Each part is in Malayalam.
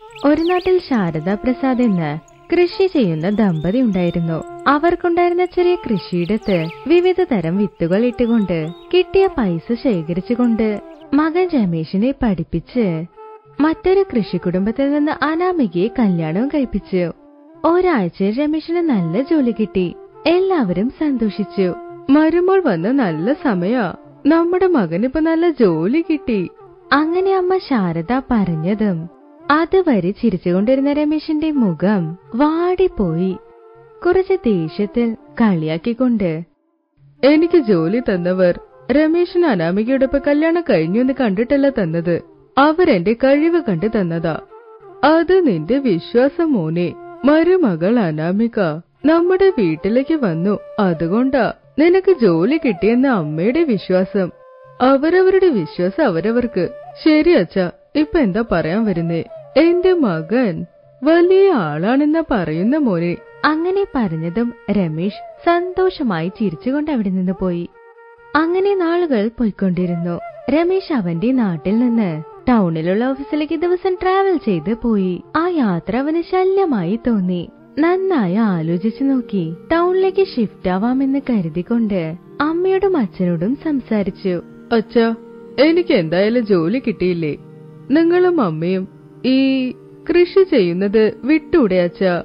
ഒരു നാട്ടിൽ ശാരദ പ്രസാദ് എന്ന് കൃഷി ചെയ്യുന്ന ദമ്പതി ഉണ്ടായിരുന്നു അവർക്കുണ്ടായിരുന്ന ചെറിയ കൃഷിയിടത്ത് വിവിധ തരം വിത്തുകൾ ഇട്ടുകൊണ്ട് കിട്ടിയ പൈസ ശേഖരിച്ചുകൊണ്ട് മകൻ രമേശിനെ പഠിപ്പിച്ച് മറ്റൊരു കൃഷി കുടുംബത്തിൽ നിന്ന് അനാമികയെ കല്യാണവും കഴിപ്പിച്ചു ഒരാഴ്ചയിൽ രമേശിന് നല്ല ജോലി കിട്ടി എല്ലാവരും സന്തോഷിച്ചു മരുമോൾ വന്ന നല്ല സമയാ നമ്മുടെ മകനിപ്പോ നല്ല ജോലി കിട്ടി അങ്ങനെ അമ്മ ശാരദ പറഞ്ഞതും അതുവരെ ചിരിച്ചുകൊണ്ടിരുന്ന രമേശിന്റെ മുഖം വാടിപ്പോയി കുറച്ച് ദേഷ്യത്തിൽ കളിയാക്കിക്കൊണ്ട് എനിക്ക് ജോലി തന്നവർ രമേശിന് അനാമികയോടൊപ്പം കല്യാണം കഴിഞ്ഞു എന്ന് കണ്ടിട്ടല്ല തന്നത് അവരെന്റെ കഴിവ് കണ്ട് തന്നതാ അത് നിന്റെ വിശ്വാസം മോനെ മരുമകൾ അനാമിക നമ്മുടെ വീട്ടിലേക്ക് വന്നു അതുകൊണ്ടാ നിനക്ക് ജോലി കിട്ടിയെന്ന അമ്മയുടെ വിശ്വാസം അവരവരുടെ വിശ്വാസം അവരവർക്ക് ശരി അച്ഛാ ഇപ്പൊ എന്താ പറയാൻ വരുന്നേ എന്റെ മകൻ വലിയ ആളാണെന്ന പറയുന്ന മോനെ അങ്ങനെ പറഞ്ഞതും രമേശ് സന്തോഷമായി ചിരിച്ചുകൊണ്ട് അവിടെ നിന്ന് പോയി അങ്ങനെ നാളുകൾ പോയിക്കൊണ്ടിരുന്നു രമേശ് അവന്റെ നാട്ടിൽ നിന്ന് ടൗണിലുള്ള ഓഫീസിലേക്ക് ദിവസം ട്രാവൽ ചെയ്ത് പോയി ആ യാത്ര അവന് ശല്യമായി തോന്നി നന്നായി ആലോചിച്ചു നോക്കി ടൗണിലേക്ക് ഷിഫ്റ്റ് ആവാമെന്ന് കരുതിക്കൊണ്ട് അമ്മയോടും അച്ഛനോടും സംസാരിച്ചു അച്ഛാ എനിക്ക് എന്തായാലും ജോലി കിട്ടിയില്ലേ നിങ്ങളും അമ്മയും ഈ കൃഷി ചെയ്യുന്നത് വിട്ടൂടെ അച്ഛാ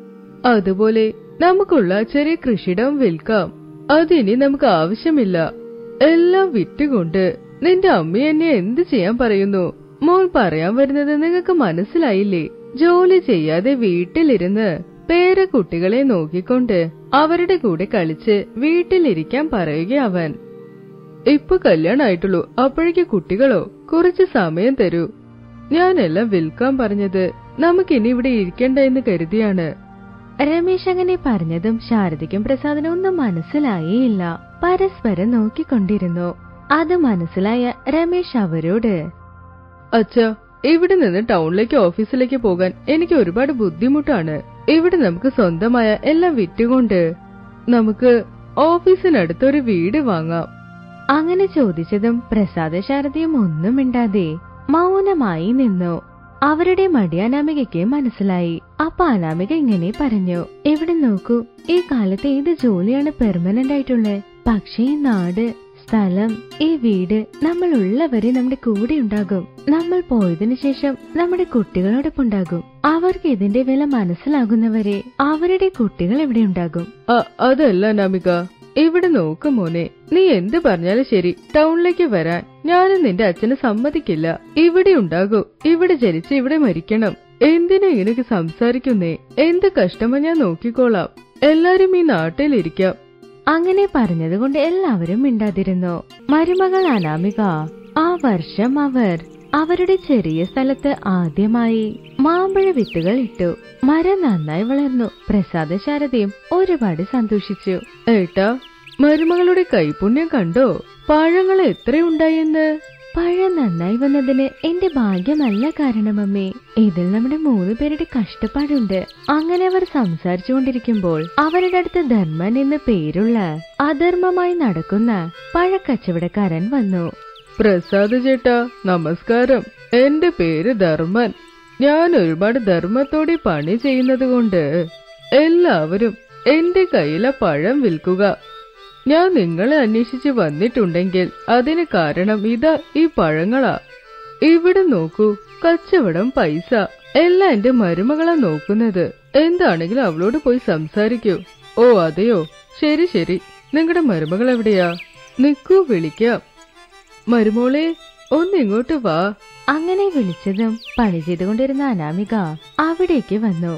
അതുപോലെ നമുക്കുള്ള ചെറിയ കൃഷിയിടം വിൽക്കാം അതിനി നമുക്ക് ആവശ്യമില്ല എല്ലാം വിറ്റുകൊണ്ട് നിന്റെ അമ്മ എന്നെ എന്ത് ചെയ്യാൻ പറയുന്നു മോൾ പറയാൻ വരുന്നത് നിങ്ങൾക്ക് മനസ്സിലായില്ലേ ജോലി ചെയ്യാതെ വീട്ടിലിരുന്ന് പേരക്കുട്ടികളെ നോക്കിക്കൊണ്ട് അവരുടെ കൂടെ കളിച്ച് വീട്ടിലിരിക്കാൻ പറയുക അവൻ ഇപ്പൊ കല്യാണായിട്ടുള്ളൂ അപ്പോഴേക്ക് കുട്ടികളോ കുറച്ച് സമയം തരൂ ഞാനെല്ലാം വിൽക്കാൻ പറഞ്ഞത് നമുക്കിനി ഇവിടെ ഇരിക്കണ്ട എന്ന് കരുതിയാണ് രമേശ് അങ്ങനെ പറഞ്ഞതും ശാരദയ്ക്കും പ്രസാദിനും ഒന്നും മനസ്സിലായേയില്ല പരസ്പരം നോക്കിക്കൊണ്ടിരുന്നു അത് മനസ്സിലായ രമേശ് അവരോട് അച്ഛാ ഇവിടെ നിന്ന് ടൗണിലേക്ക് ഓഫീസിലേക്ക് പോകാൻ എനിക്ക് ഒരുപാട് ബുദ്ധിമുട്ടാണ് ഇവിടെ നമുക്ക് സ്വന്തമായ എല്ലാം വിറ്റുകൊണ്ട് നമുക്ക് ഓഫീസിനടുത്ത് ഒരു വീട് വാങ്ങാം അങ്ങനെ ചോദിച്ചതും പ്രസാദ ശാരദയും ഒന്നും മിണ്ടാതെ മൗനമായി നിന്നു അവരുടെ മടി അനാമികയ്ക്ക് മനസ്സിലായി അപ്പൊ അനാമിക ഇങ്ങനെ പറഞ്ഞു ഇവിടെ നോക്കൂ ഈ കാലത്ത് ഏത് ജോലിയാണ് പെർമനന്റ് ആയിട്ടുള്ളത് പക്ഷേ ഈ നാട് സ്ഥലം ഈ വീട് നമ്മൾ ഉള്ളവരെ നമ്മുടെ കൂടെ ഉണ്ടാകും നമ്മൾ പോയതിനു ശേഷം നമ്മുടെ കുട്ടികളോടൊപ്പം ഉണ്ടാകും അവർക്ക് ഇതിന്റെ വില മനസ്സിലാകുന്നവരെ അവരുടെ കുട്ടികൾ ഇവിടെ ഉണ്ടാകും അതല്ല നമിക ഇവിടെ നോക്ക് മോനെ നീ എന്ത് പറഞ്ഞാലും ശരി ടൗണിലേക്ക് വരാൻ ഞാനും നിന്റെ അച്ഛന് സമ്മതിക്കില്ല ഇവിടെ ഉണ്ടാകൂ ഇവിടെ ജനിച്ച് ഇവിടെ മരിക്കണം എന്തിനാ ഇങ്ങനെയൊക്കെ സംസാരിക്കുന്നേ എന്ത് കഷ്ടമോ ഞാൻ നോക്കിക്കോളാം എല്ലാരും ഈ നാട്ടിലിരിക്കാം അങ്ങനെ പറഞ്ഞതുകൊണ്ട് എല്ലാവരും മിണ്ടാതിരുന്നു മരുമകൾ അനാമിക ആ വർഷം അവർ അവരുടെ ചെറിയ സ്ഥലത്ത് ആദ്യമായി മാമ്പഴ വിത്തുകൾ ഇട്ടു മരം നന്നായി വളർന്നു പ്രസാദ ശാരദയും ഒരുപാട് സന്തോഷിച്ചു ഏട്ടാ മരുമകളുടെ കൈപുണ്യം കണ്ടോ പഴങ്ങൾ എത്രയുണ്ടായെന്ന് പഴം നന്നായി വന്നതിന് എന്റെ ഭാഗ്യമല്ല കാരണമമ്മേ ഇതിൽ നമ്മുടെ മൂന്ന് പേരുടെ കഷ്ടപ്പാടുണ്ട് അങ്ങനെ അവർ സംസാരിച്ചുകൊണ്ടിരിക്കുമ്പോൾ അവരുടെ അടുത്ത് ധർമ്മൻ എന്ന് പേരുള്ള അധർമ്മമായി നടക്കുന്ന പഴക്കച്ചവടക്കാരൻ വന്നു പ്രസാദ് ചേട്ടാ നമസ്കാരം എന്റെ പേര് ധർമ്മൻ ഞാൻ ഒരുപാട് ധർമ്മത്തോടെ പണി ചെയ്യുന്നത് കൊണ്ട് എല്ലാവരും എന്റെ കയ്യിലെ പഴം വിൽക്കുക ഞാൻ നിങ്ങളെ അന്വേഷിച്ച് വന്നിട്ടുണ്ടെങ്കിൽ അതിന് കാരണം ഇതാ ഈ പഴങ്ങളാ ഇവിടെ നോക്കൂ കച്ചവടം പൈസ എല്ലാം എന്റെ മരുമകളാ നോക്കുന്നത് എന്താണെങ്കിലും അവളോട് പോയി സംസാരിക്കൂ ഓ അതെയോ ശരി ശരി നിങ്ങളുടെ മരുമകൾ എവിടെയാ നിക്കൂ വിളിക്കാം മരുമോളെ ഒന്ന് ഇങ്ങോട്ട് വാ അങ്ങനെ വിളിച്ചതും പണി ചെയ്തുകൊണ്ടിരുന്ന അനാമിക അവിടേക്ക് വന്നു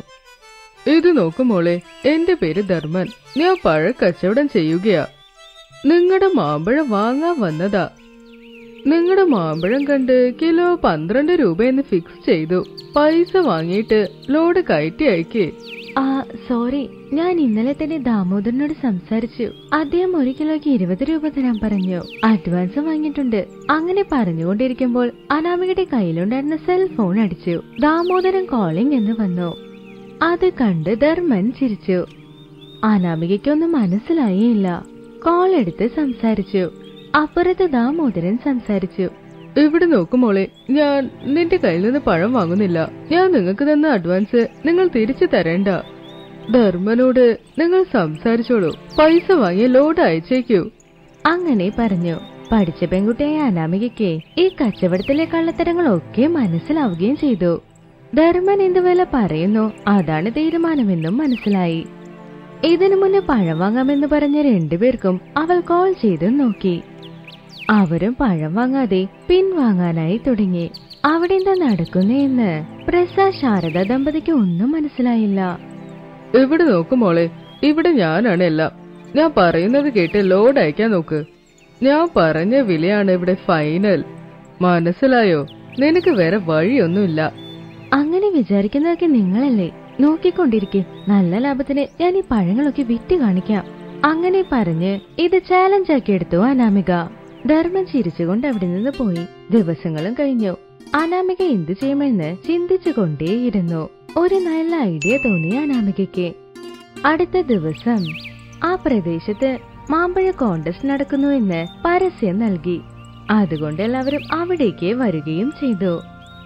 ഇത് നോക്കു മോളെ എന്റെ പേര് ധർമ്മൻ ഞാൻ പഴ കച്ചവടം ചെയ്യുകയാ നിങ്ങളുടെ മാമ്പഴം വാങ്ങാൻ വന്നതാ നിങ്ങളുടെ മാമ്പഴം കണ്ട് കിലോ പന്ത്രണ്ട് രൂപയെന്ന് ഫിക്സ് ചെയ്തു പൈസ വാങ്ങിയിട്ട് ലോഡ് കയറ്റി അയക്കേ ആ സോറി ഞാൻ ഇന്നലെ തന്നെ ദാമോദരനോട് സംസാരിച്ചു അദ്ദേഹം ഒരു കിലോയ്ക്ക് ഇരുപത് രൂപ തരാൻ പറഞ്ഞു അഡ്വാൻസ് വാങ്ങിയിട്ടുണ്ട് അങ്ങനെ പറഞ്ഞുകൊണ്ടിരിക്കുമ്പോൾ അനാമികയുടെ കയ്യിലുണ്ടായിരുന്ന സെൽ ഫോൺ അടിച്ചു ദാമോദരൻ കോളിംഗ് എന്ന് വന്നു അത് കണ്ട് ധർമ്മൻ ചിരിച്ചു അനാമികയ്ക്കൊന്നും മനസ്സിലായേയില്ല കോൾ എടുത്ത് സംസാരിച്ചു അപ്പുറത്ത് ദാമോദരൻ സംസാരിച്ചു ഇവിടെ നോക്കു മോളെ ഞാൻ നിന്റെ കയ്യിൽ നിന്ന് പഴം വാങ്ങുന്നില്ല ഞാൻ നിങ്ങൾക്ക് തന്ന അഡ്വാൻസ് നിങ്ങൾ തിരിച്ചു തരേണ്ട ധർമ്മനോട് നിങ്ങൾ സംസാരിച്ചോളൂ പൈസ വാങ്ങിയ ലോഡ് അയച്ചേക്കൂ അങ്ങനെ പറഞ്ഞു പഠിച്ച പെൺകുട്ടിയായ അനാമികയ്ക്ക് ഈ കച്ചവടത്തിലെ കള്ളത്തരങ്ങളൊക്കെ മനസ്സിലാവുകയും ചെയ്തു ധർമ്മൻ എന്ത് വില പറയുന്നു അതാണ് തീരുമാനമെന്നും മനസ്സിലായി ഇതിനു മുന്നേ പഴം വാങ്ങാമെന്ന് പറഞ്ഞ രണ്ടുപേർക്കും അവൾ കോൾ ചെയ്ത് നോക്കി അവരും പഴം വാങ്ങാതെ പിൻവാങ്ങാനായി തുടങ്ങി അവിടെ എന്താ നടക്കുന്നതെന്ന് പ്രസാദ് ശാരദ ദമ്പതിക്ക് ഒന്നും മനസ്സിലായില്ല ഇവിടെ നോക്കു മോളെ ഇവിടെ ഞാനാണ് എല്ലാം ഞാൻ പറയുന്നത് കേട്ട് ലോഡ് അയക്കാൻ നോക്ക് ഞാൻ പറഞ്ഞ വിലയാണ് ഇവിടെ ഫൈനൽ മനസ്സിലായോ നിനക്ക് വേറെ വഴിയൊന്നുമില്ല അങ്ങനെ വിചാരിക്കുന്നതൊക്കെ നിങ്ങളല്ലേ നോക്കിക്കൊണ്ടിരിക്കെ നല്ല ലാഭത്തിന് ഞാൻ ഈ പഴങ്ങളൊക്കെ വിറ്റ് കാണിക്കാം അങ്ങനെ പറഞ്ഞ് ഇത് ചാലഞ്ച് ആക്കി എടുത്തു അനാമിക ധർമ്മം ചിരിച്ചുകൊണ്ട് അവിടെ നിന്ന് പോയി ദിവസങ്ങളും കഴിഞ്ഞു അനാമിക എന്തു ചെയ്യുമെന്ന് ചിന്തിച്ചുകൊണ്ടേയിരുന്നു ഒരു നല്ല ഐഡിയ തോന്നി അനാമികയ്ക്ക് അടുത്ത ദിവസം ആ പ്രദേശത്ത് മാമ്പഴ കോണ്ടസ്റ്റ് നടക്കുന്നുവെന്ന് പരസ്യം നൽകി അതുകൊണ്ട് എല്ലാവരും അവിടേക്ക് വരികയും ചെയ്തു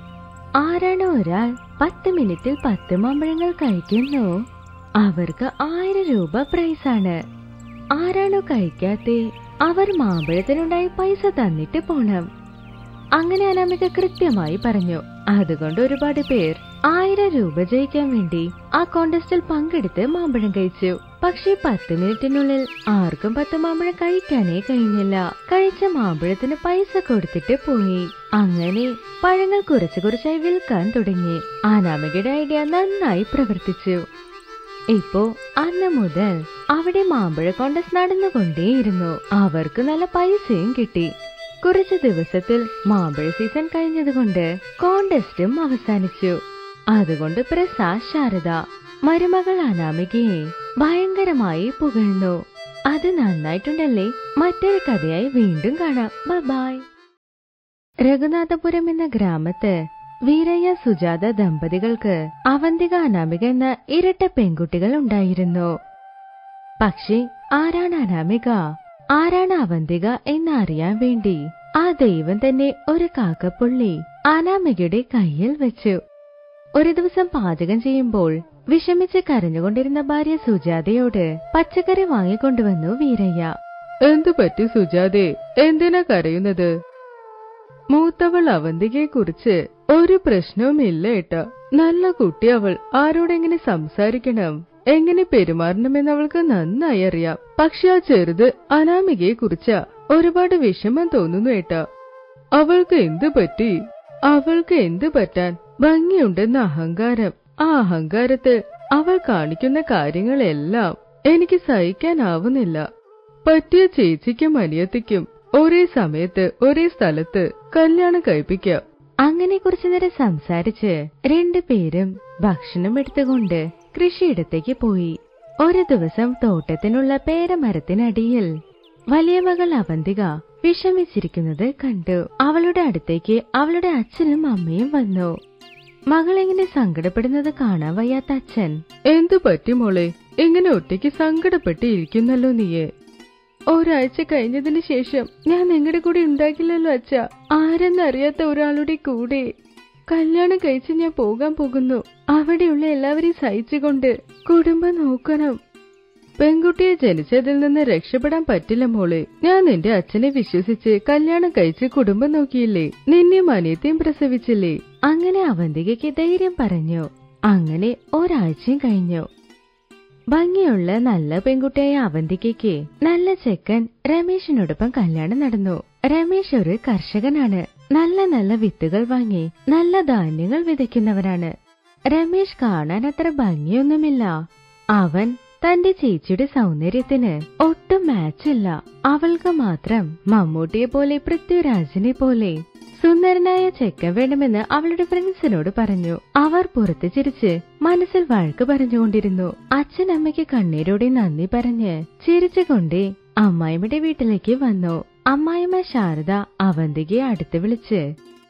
ആരാണ് ഒരാൾ പത്ത് മിനിറ്റിൽ പത്ത് മാമ്പഴങ്ങൾ കഴിക്കുന്നു അവർക്ക് ആയിരം രൂപ പ്രൈസാണ് ആരാണോ കഴിക്കാത്തെ അവർ മാമ്പഴത്തിനുണ്ടായി പൈസ തന്നിട്ട് പോണം അങ്ങനെ അനാമിക കൃത്യമായി പറഞ്ഞു അതുകൊണ്ട് ഒരുപാട് പേർ ആയിരം രൂപ ജയിക്കാൻ വേണ്ടി ആ കോണ്ടസ്റ്റിൽ പങ്കെടുത്ത് മാമ്പഴം കഴിച്ചു പക്ഷേ പത്ത് മിനിറ്റിനുള്ളിൽ ആർക്കും പത്ത് മാമ്പഴം കഴിക്കാനേ കഴിഞ്ഞില്ല കഴിച്ച മാമ്പഴത്തിന് പൈസ കൊടുത്തിട്ട് പോയി അങ്ങനെ പഴങ്ങൾ കുറച്ചു കുറച്ചായി വിൽക്കാൻ തുടങ്ങി അനാമികയുടെ ഐഡിയ നന്നായി പ്രവർത്തിച്ചു ഇപ്പോ അന്ന് മുതൽ അവിടെ മാമ്പഴ കോണ്ടസ്റ്റ് നടന്നുകൊണ്ടേയിരുന്നു അവർക്ക് നല്ല പൈസയും കിട്ടി കുറച്ചു ദിവസത്തിൽ മാമ്പഴ സീസൺ കഴിഞ്ഞതുകൊണ്ട് കോണ്ടസ്റ്റും അവസാനിച്ചു അതുകൊണ്ട് പ്രസാദ് ശാരദ മരുമകൾ അനാമികയെ ഭയങ്കരമായി പുകഴ്ന്നു അത് നന്നായിട്ടുണ്ടല്ലേ മറ്റൊരു കഥയായി വീണ്ടും കാണാം ബൈ രഘുനാഥപുരം എന്ന ഗ്രാമത്ത് വീരയ്യ സുജാത ദമ്പതികൾക്ക് അവന്തിക അനാമിക എന്ന ഇരട്ട പെൺകുട്ടികൾ ഉണ്ടായിരുന്നു പക്ഷേ ആരാണ് അനാമിക ആരാണ് അവന്തിക എന്നറിയാൻ വേണ്ടി ആ ദൈവം തന്നെ ഒരു കാക്കപ്പുള്ളി അനാമികയുടെ കയ്യിൽ വെച്ചു ഒരു ദിവസം പാചകം ചെയ്യുമ്പോൾ വിഷമിച്ച് കരഞ്ഞുകൊണ്ടിരുന്ന ഭാര്യ സുജാതയോട് പച്ചക്കറി വാങ്ങിക്കൊണ്ടുവന്നു വീരയ്യ എന്തു പറ്റി സുജാതെ എന്തിനാ കരയുന്നത് മൂത്തവൾ അവന്തികയെ കുറിച്ച് ഒരു പ്രശ്നവുമില്ല ഏട്ടാ നല്ല കുട്ടി അവൾ ആരോടെങ്ങനെ സംസാരിക്കണം എങ്ങനെ പെരുമാറണമെന്ന് അവൾക്ക് നന്നായി അറിയാം പക്ഷെ ആ ചെറുത് അനാമികയെ കുറിച്ചാ ഒരുപാട് വിഷമം തോന്നുന്നു ഏട്ടാ അവൾക്ക് എന്തു പറ്റി അവൾക്ക് എന്തു പറ്റാൻ ഭംഗിയുണ്ടെന്ന അഹങ്കാരം ആ അഹങ്കാരത്ത് അവൾ കാണിക്കുന്ന കാര്യങ്ങളെല്ലാം എനിക്ക് സഹിക്കാനാവുന്നില്ല പറ്റിയ ചേച്ചിക്കും അനിയത്തിക്കും ഒരേ സമയത്ത് ഒരേ സ്ഥലത്ത് കല്യാണം കഴിപ്പിക്കാം അങ്ങനെ കുറച്ചു നേരം സംസാരിച്ച് രണ്ടുപേരും ഭക്ഷണം എടുത്തുകൊണ്ട് കൃഷിയിടത്തേക്ക് പോയി ഒരു ദിവസം തോട്ടത്തിനുള്ള പേരമരത്തിനടിയിൽ വലിയ മകൾ അവന്തിക വിഷമിച്ചിരിക്കുന്നത് കണ്ടു അവളുടെ അടുത്തേക്ക് അവളുടെ അച്ഛനും അമ്മയും വന്നു മകൾ എങ്ങനെ സങ്കടപ്പെടുന്നത് കാണാൻ വയ്യാത്ത അച്ഛൻ എന്തു പറ്റി മോളെ ഇങ്ങനെ ഒറ്റയ്ക്ക് സങ്കടപ്പെട്ട് ഇരിക്കുന്നല്ലോ നീയെ ഒരാഴ്ച കഴിഞ്ഞതിന് ശേഷം ഞാൻ നിങ്ങളുടെ കൂടെ ഉണ്ടാകില്ലല്ലോ അച്ഛ ആരെന്നറിയാത്ത ഒരാളുടെ കൂടെ കല്യാണം കഴിച്ച് ഞാൻ പോകാൻ പോകുന്നു അവിടെയുള്ള എല്ലാവരെയും സഹിച്ചുകൊണ്ട് കുടുംബം നോക്കണം പെൺകുട്ടിയെ ജനിച്ചതിൽ നിന്ന് രക്ഷപ്പെടാൻ പറ്റില്ല മോളെ ഞാൻ നിന്റെ അച്ഛനെ വിശ്വസിച്ച് കല്യാണം കഴിച്ച് കുടുംബം നോക്കിയില്ലേ നിന്നെയും അനിയത്തെയും പ്രസവിച്ചില്ലേ അങ്ങനെ അവന്തികയ്ക്ക് ധൈര്യം പറഞ്ഞു അങ്ങനെ ഒരാഴ്ചയും കഴിഞ്ഞു ഭംഗിയുള്ള നല്ല പെൺകുട്ടിയായ അവന്തികയ്ക്ക് നല്ല ചെക്കൻ രമേശിനോടൊപ്പം കല്യാണം നടന്നു രമേശ് ഒരു കർഷകനാണ് നല്ല നല്ല വിത്തുകൾ വാങ്ങി നല്ല ധാന്യങ്ങൾ വിതയ്ക്കുന്നവനാണ് രമേശ് കാണാൻ അത്ര ഭംഗിയൊന്നുമില്ല അവൻ തന്റെ ചേച്ചിയുടെ സൗന്ദര്യത്തിന് ഒട്ടും മാച്ചില്ല അവൾക്ക് മാത്രം മമ്മൂട്ടിയെ പോലെ പൃഥ്വിരാജിനെ പോലെ സുന്ദരനായ ചെക്കൻ വേണമെന്ന് അവളുടെ ഫ്രണ്ട്സിനോട് പറഞ്ഞു അവർ പുറത്തു ചിരിച്ച് മനസ്സിൽ വഴക്ക് പറഞ്ഞുകൊണ്ടിരുന്നു അച്ഛൻ അമ്മയ്ക്ക് കണ്ണീരോടെ നന്ദി പറഞ്ഞ് ചിരിച്ചുകൊണ്ടേ അമ്മായിമ്മയുടെ വീട്ടിലേക്ക് വന്നു അമ്മായിമ്മ ശാരദ അവന്തികയെ അടുത്ത് വിളിച്ച്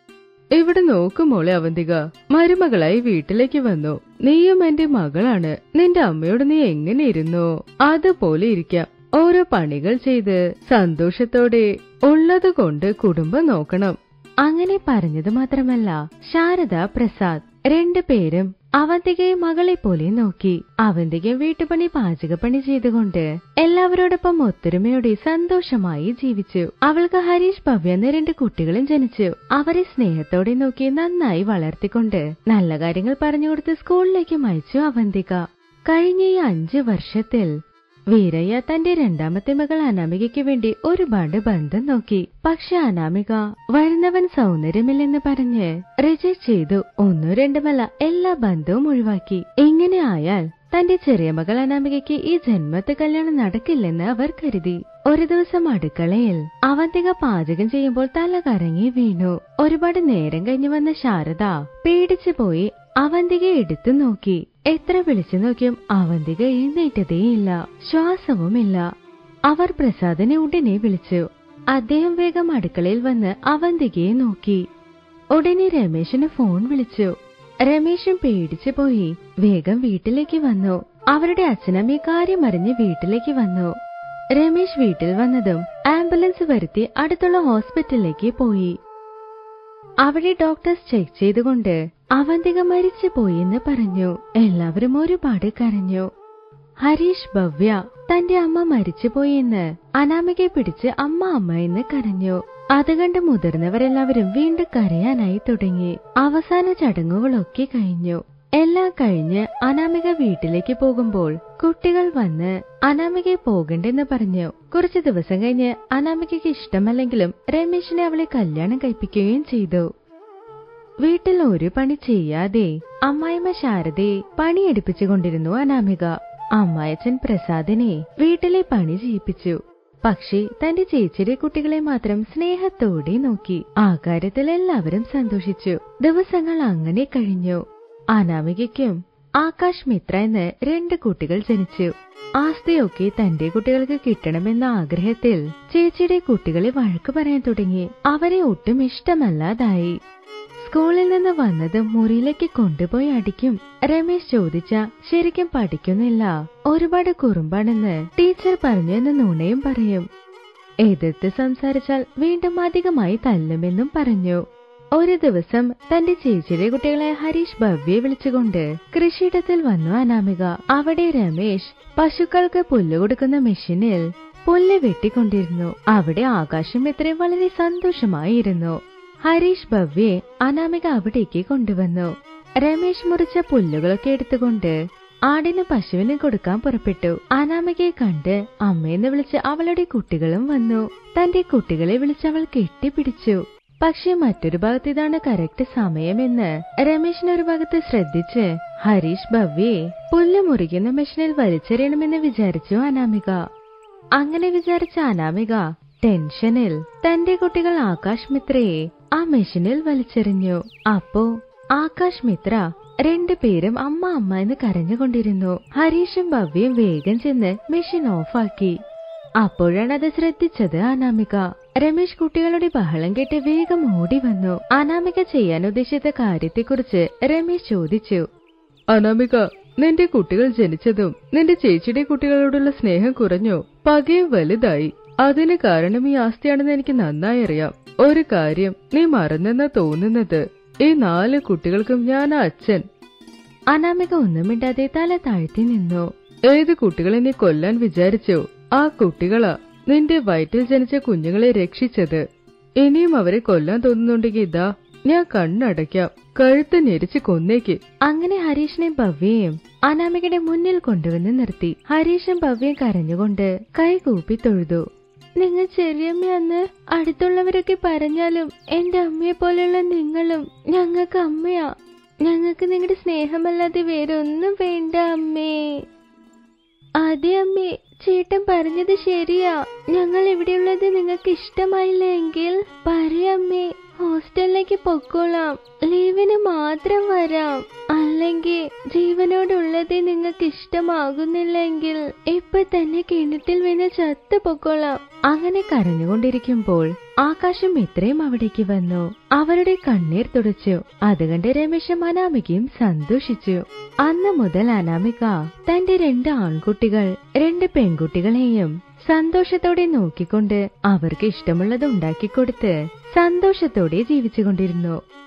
ഇവിടെ നോക്കു മോളെ അവന്തിക മരുമകളായി വീട്ടിലേക്ക് വന്നു നീയും എന്റെ മകളാണ് നിന്റെ അമ്മയോട് നീ എങ്ങനെ ഇരുന്നോ അതുപോലെ ഇരിക്കാം ഓരോ പണികൾ ചെയ്ത് സന്തോഷത്തോടെ ഉള്ളത് കൊണ്ട് കുടുംബം നോക്കണം അങ്ങനെ പറഞ്ഞത് മാത്രമല്ല ശാരദ പ്രസാദ് രണ്ടുപേരും അവന്തികയും മകളെ പോലെ നോക്കി അവന്തികയും വീട്ടുപണി പാചകപ്പണി ചെയ്തുകൊണ്ട് എല്ലാവരോടൊപ്പം ഒത്തൊരുമയോടെ സന്തോഷമായി ജീവിച്ചു അവൾക്ക് ഹരീഷ് ഭവ്യ എന്ന രണ്ട് കുട്ടികളും ജനിച്ചു അവരെ സ്നേഹത്തോടെ നോക്കി നന്നായി വളർത്തിക്കൊണ്ട് നല്ല കാര്യങ്ങൾ പറഞ്ഞുകൊടുത്ത് സ്കൂളിലേക്ക് അയച്ചു അവന്തിക കഴിഞ്ഞ ഈ അഞ്ചു വർഷത്തിൽ വീരയ്യ തന്റെ രണ്ടാമത്തെ മകൾ അനാമികയ്ക്ക് വേണ്ടി ഒരുപാട് ബന്ധം നോക്കി പക്ഷെ അനാമിക വരുന്നവൻ സൗന്ദര്യമില്ലെന്ന് പറഞ്ഞ് റിജക്ട് ചെയ്തു ഒന്നോ രണ്ടുമല്ല എല്ലാ ബന്ധവും ഒഴിവാക്കി ഇങ്ങനെ ആയാൽ തന്റെ ചെറിയ മകൾ അനാമികയ്ക്ക് ഈ ജന്മത്തെ കല്യാണം നടക്കില്ലെന്ന് അവർ കരുതി ഒരു ദിവസം അടുക്കളയിൽ അവന്തിക പാചകം ചെയ്യുമ്പോൾ തല കറങ്ങി വീണു ഒരുപാട് നേരം കഴിഞ്ഞു വന്ന ശാരദ പേടിച്ചു പോയി അവന്തിക എടുത്തു നോക്കി എത്ര വിളിച്ചു നോക്കിയും അവന്തിക എഴുന്നേറ്റതേയില്ല ശ്വാസവുമില്ല അവർ പ്രസാദിനെ ഉടനെ വിളിച്ചു അദ്ദേഹം വേഗം അടുക്കളയിൽ വന്ന് അവന്തികയെ നോക്കി ഉടനെ രമേശിന് ഫോൺ വിളിച്ചു രമേശും പേടിച്ചു പോയി വേഗം വീട്ടിലേക്ക് വന്നു അവരുടെ അച്ഛനമ്മ കാര്യം അറിഞ്ഞ് വീട്ടിലേക്ക് വന്നു രമേശ് വീട്ടിൽ വന്നതും ആംബുലൻസ് വരുത്തി അടുത്തുള്ള ഹോസ്പിറ്റലിലേക്ക് പോയി അവിടെ ഡോക്ടേഴ്സ് ചെക്ക് ചെയ്തുകൊണ്ട് അവന്തിക മരിച്ചു പോയെന്ന് പറഞ്ഞു എല്ലാവരും ഒരുപാട് കരഞ്ഞു ഹരീഷ് ഭവ്യ തന്റെ അമ്മ മരിച്ചുപോയെന്ന് അനാമികയെ പിടിച്ച് അമ്മ അമ്മ എന്ന് കരഞ്ഞു അത് കണ്ട് മുതിർന്നവരെല്ലാവരും വീണ്ടും കരയാനായി തുടങ്ങി അവസാന ചടങ്ങുകളൊക്കെ കഴിഞ്ഞു എല്ലാം കഴിഞ്ഞ് അനാമിക വീട്ടിലേക്ക് പോകുമ്പോൾ കുട്ടികൾ വന്ന് അനാമികയെ പോകണ്ടെന്ന് പറഞ്ഞു കുറച്ചു ദിവസം കഴിഞ്ഞ് അനാമികയ്ക്ക് ഇഷ്ടമല്ലെങ്കിലും രമേശിനെ അവളെ കല്യാണം കഴിപ്പിക്കുകയും ചെയ്തു വീട്ടിൽ ഒരു പണി ചെയ്യാതെ അമ്മായിമ്മ ശാരദയെ പണിയെടുപ്പിച്ചുകൊണ്ടിരുന്നു അനാമിക അമ്മായച്ചൻ പ്രസാദിനെ വീട്ടിലെ പണി ചെയ്യിപ്പിച്ചു പക്ഷേ തന്റെ ചേച്ചിയുടെ കുട്ടികളെ മാത്രം സ്നേഹത്തോടെ നോക്കി ആ കാര്യത്തിൽ എല്ലാവരും സന്തോഷിച്ചു ദിവസങ്ങൾ അങ്ങനെ കഴിഞ്ഞു അനാമികയ്ക്കും ആകാശ് മിത്ര എന്ന് രണ്ട് കുട്ടികൾ ജനിച്ചു ആസ്തിയൊക്കെ തന്റെ കുട്ടികൾക്ക് കിട്ടണമെന്ന ആഗ്രഹത്തിൽ ചേച്ചിയുടെ കുട്ടികളെ വഴക്കു പറയാൻ തുടങ്ങി അവരെ ഒട്ടും ഇഷ്ടമല്ലാതായി സ്കൂളിൽ നിന്ന് വന്നത് മുറിയിലേക്ക് കൊണ്ടുപോയി അടിക്കും രമേശ് ചോദിച്ച ശരിക്കും പഠിക്കുന്നില്ല ഒരുപാട് കുറുമ്പാണെന്ന് ടീച്ചർ പറഞ്ഞു എന്ന് നുണയും പറയും എതിർത്ത് സംസാരിച്ചാൽ വീണ്ടും അധികമായി തല്ലുമെന്നും പറഞ്ഞു ഒരു ദിവസം തന്റെ ചേച്ചിയുടെ കുട്ടികളെ ഹരീഷ് ഭവ്യെ വിളിച്ചുകൊണ്ട് കൃഷിയിടത്തിൽ വന്നു അനാമിക അവിടെ രമേശ് പശുക്കൾക്ക് പുല്ല് കൊടുക്കുന്ന മെഷീനിൽ പുല്ല് വെട്ടിക്കൊണ്ടിരുന്നു അവിടെ ആകാശം ഇത്രയും വളരെ സന്തോഷമായിരുന്നു ഹരീഷ് ഭവ്യെ അനാമിക അവിടേക്ക് കൊണ്ടുവന്നു രമേശ് മുറിച്ച പുല്ലുകളൊക്കെ എടുത്തുകൊണ്ട് ആടിന് പശുവിന് കൊടുക്കാൻ പുറപ്പെട്ടു അനാമികയെ കണ്ട് അമ്മയെന്ന് വിളിച്ച് അവളുടെ കുട്ടികളും വന്നു തന്റെ കുട്ടികളെ വിളിച്ച് അവൾ കെട്ടിപ്പിടിച്ചു പക്ഷെ മറ്റൊരു ഭാഗത്ത് ഇതാണ് കറക്റ്റ് സമയമെന്ന് രമേശിന് ഒരു ഭാഗത്ത് ശ്രദ്ധിച്ച് ഹരീഷ് ഭവ്യെ പുല്ല് മുറിക്കുന്ന മെഷീനിൽ വലിച്ചെറിയണമെന്ന് വിചാരിച്ചു അനാമിക അങ്ങനെ വിചാരിച്ച അനാമിക ടെൻഷനിൽ തന്റെ കുട്ടികൾ ആകാശ് മിത്രയെ ആ മെഷീനിൽ വലിച്ചെറിഞ്ഞു അപ്പോ ആകാശ് മിത്ര രണ്ടുപേരും അമ്മ അമ്മ എന്ന് കരഞ്ഞുകൊണ്ടിരുന്നു ഹരീഷും ഭവ്യയും വേഗം ചെന്ന് മെഷീൻ ഓഫാക്കി അപ്പോഴാണ് അത് ശ്രദ്ധിച്ചത് അനാമിക രമേശ് കുട്ടികളുടെ ബഹളം കേട്ട് വേഗം ഓടി വന്നു അനാമിക ചെയ്യാൻ ഉദ്ദേശിച്ച കാര്യത്തെക്കുറിച്ച് രമേശ് ചോദിച്ചു അനാമിക നിന്റെ കുട്ടികൾ ജനിച്ചതും നിന്റെ ചേച്ചിയുടെ കുട്ടികളോടുള്ള സ്നേഹം കുറഞ്ഞു പകയും വലുതായി അതിന് കാരണം ഈ ആസ്തിയാണെന്ന് എനിക്ക് നന്നായി അറിയാം ഒരു കാര്യം നീ മറന്നെന്നാ തോന്നുന്നത് ഈ നാല് കുട്ടികൾക്കും ഞാൻ അച്ഛൻ അനാമിക ഒന്നും മിണ്ടാതെ തല താഴ്ത്തി നിന്നു ഏത് കുട്ടികളെ നീ കൊല്ലാൻ വിചാരിച്ചോ ആ കുട്ടികളാ നിന്റെ വയറ്റിൽ ജനിച്ച കുഞ്ഞുങ്ങളെ രക്ഷിച്ചത് ഇനിയും അവരെ കൊല്ലാൻ തോന്നുന്നുണ്ടെങ്കിൽ ഇതാ ഞാൻ കണ്ണടയ്ക്കാം കഴുത്ത് ഞെരിച്ച് കൊന്നേക്ക് അങ്ങനെ ഹരീഷിനെയും ഭവ്യയും അനാമികയുടെ മുന്നിൽ കൊണ്ടുവന്ന് നിർത്തി ഹരീഷും ഭവ്യയും കരഞ്ഞുകൊണ്ട് കൈകൂപ്പി തൊഴുതു നിങ്ങൾ ചെറിയമ്മയെന്ന് അടുത്തുള്ളവരൊക്കെ പറഞ്ഞാലും എന്റെ അമ്മയെ പോലെയുള്ള നിങ്ങളും ഞങ്ങൾക്ക് അമ്മയാ ഞങ്ങൾക്ക് നിങ്ങളുടെ സ്നേഹമല്ലാതെ വേറെ ഒന്നും വേണ്ട അമ്മേ അതെ അമ്മേ ചേട്ടൻ പറഞ്ഞത് ശരിയാ ഞങ്ങൾ ഇവിടെയുള്ളത് നിങ്ങൾക്ക് ഇഷ്ടമായില്ല എങ്കിൽ പറയമ്മേ ഹോസ്റ്റലിലേക്ക് പൊക്കോളാം ലീവിന് മാത്രം വരാം അല്ലെങ്കിൽ ജീവനോടുള്ളത് നിങ്ങൾക്ക് ഇഷ്ടമാകുന്നില്ലെങ്കിൽ ഇപ്പൊ തന്നെ കിണറ്റിൽ വീണ് ചത്തു പൊക്കോളാം അങ്ങനെ കരഞ്ഞുകൊണ്ടിരിക്കുമ്പോൾ ആകാശം ഇത്രയും അവിടേക്ക് വന്നു അവരുടെ കണ്ണീർ തുടച്ചു അത് കണ്ട് രമേശും അനാമികയും സന്തോഷിച്ചു അന്ന് മുതൽ അനാമിക തന്റെ രണ്ട് ആൺകുട്ടികൾ രണ്ട് പെൺകുട്ടികളെയും സന്തോഷത്തോടെ നോക്കിക്കൊണ്ട് അവർക്ക് ഇഷ്ടമുള്ളത് ഉണ്ടാക്കിക്കൊടുത്ത് സന്തോഷത്തോടെ ജീവിച്ചുകൊണ്ടിരുന്നു